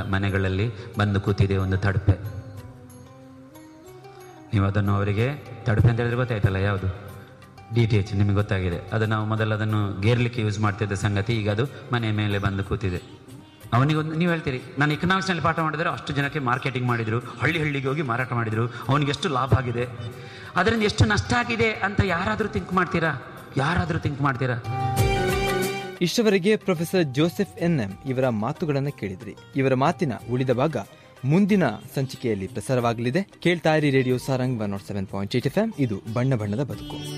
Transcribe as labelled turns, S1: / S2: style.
S1: ಮನೆಗಳಲ್ಲಿ ಬಂದು ಕೂತಿದೆ ಒಂದು ತಡಪೆ ನೀವು ಅದನ್ನು ಅವರಿಗೆ ತಡಪೆ ಅಂತ ಹೇಳಿದ್ರೆ ಗೊತ್ತಾಯ್ತಲ್ಲ ಯಾವುದು ಡಿ ಟಿ ಎಚ್ ನಿಮಗೆ ಗೊತ್ತಾಗಿದೆ ಅದು ನಾವು ಮೊದಲು ಅದನ್ನು ಗೇರ್ಲಿಕ್ಕೆ ಯೂಸ್ ಮಾಡ್ತಿದ್ದ ಸಂಗತಿ ಈಗ ಅದು ಮನೆಯ ಮೇಲೆ ಬಂದು ಕೂತಿದೆ ಅವನಿಗೆ ಒಂದು ನೀವು ಹೇಳ್ತೀರಿ ನಾನು ಎಕನಾಮಿಕ್ಸ್ನಲ್ಲಿ ಪಾಠ ಮಾಡಿದರೆ ಅಷ್ಟು ಜನಕ್ಕೆ ಮಾರ್ಕೆಟಿಂಗ್ ಮಾಡಿದರು ಹಳ್ಳಿ ಹಳ್ಳಿಗೆ ಹೋಗಿ ಮಾರಾಟ ಮಾಡಿದರು ಅವನಿಗೆ ಎಷ್ಟು ಲಾಭ ಆಗಿದೆ ಅದರಿಂದ ಎಷ್ಟು ನಷ್ಟ ಆಗಿದೆ ಅಂತ ಯಾರಾದರೂ ಥಿಂಕ್ ಮಾಡ್ತೀರಾ ಯಾರಾದರೂ ಥಿಂಕ್ ಮಾಡ್ತೀರಾ
S2: ಇಷ್ಟವರೆಗೆ ಪ್ರೊಫೆಸರ್ ಜೋಸೆಫ್ ಎನ್ಎಂ ಇವರ ಮಾತುಗಳನ್ನು ಕೇಳಿದ್ರಿ ಇವರ ಮಾತಿನ ಉಳಿದ ಭಾಗ ಮುಂದಿನ ಸಂಚಿಕೆಯಲ್ಲಿ ಪ್ರಸಾರವಾಗಲಿದೆ ಕೇಳ್ತಾ ಇರಿ radio Sarang one nought seven point eight F M ಇದು ಬಣ್ಣ ಬಣ್ಣದ ಬದುಕು